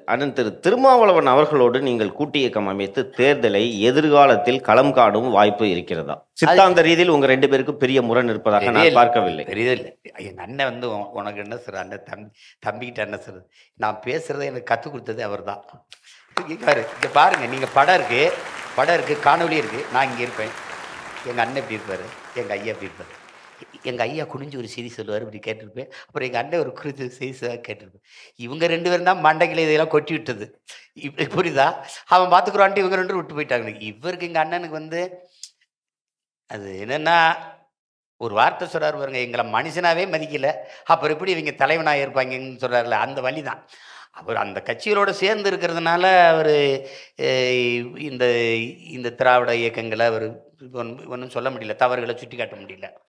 அண்ணன் திரு திருமாவளவன் அவர்களோடு நீங்கள் கூட்டு இயக்கம் அமைத்து தேர்தலை எதிர்காலத்தில் களம் காணும் வாய்ப்பு இருக்கிறதா சித்தாந்த ரீதியில் உங்க ரெண்டு பேருக்கும் பெரிய முரண் இருப்பதாக பெரிய நான் இல்ல. பார்க்கவில்லை பெரியது இல்லை எங்க அண்ணன் வந்து உ- உனக்கு என்ன சார் அண்ணன் தம்பி தம்பிக்கிட்ட என்ன சார் நான் பேசுறதை எனக்கு கற்றுக் கொடுத்தது அவர் தான் பாரு இங்க பாருங்க நீங்க படம் இருக்கு படம் இருக்கு காணொளி இருக்கு நான் இங்க இருப்பேன் எங்க அண்ணன் எப்படி இருப்பாரு எங்க ஐயா எப்படி இருப்பாரு எங்க ஐயா குனிஞ்சு ஒரு செய்தி சொல்லுவார் இப்படி கேட்டிருப்பேன் அப்புறம் எங்க அண்ணன் ஒரு குறித்து செய்தி சொல்லுவார், கேட்டிருப்பேன் இவங்க ரெண்டு பேரும் தான் மண்டைக்கில் இதெல்லாம் கொட்டி விட்டது இப்படி புரியுதா அவன் பார்த்துக்குறான்ட்டு இவங்க ரெண்டு பேரும் விட்டு போயிட்டாங்க இவருக்கு எங்க அண்ணனுக்கு வந்து அது என்னன்னா ஒரு வார்த்தை சொல்றாரு பாருங்க எங்களை மனுஷனாவே மதிக்கல அப்புறம் எப்படி இவங்க தலைவனாக இருப்பாங்கன்னு சொல்றாருல அந்த வழி தான் அவர் அந்த கட்சிகளோட சேர்ந்து இருக்கிறதுனால அவர் இந்த இந்த திராவிட இயக்கங்களை அவர் ஒன்றும் சொல்ல முடியல தவறுகளை சுட்டி காட்ட முடியல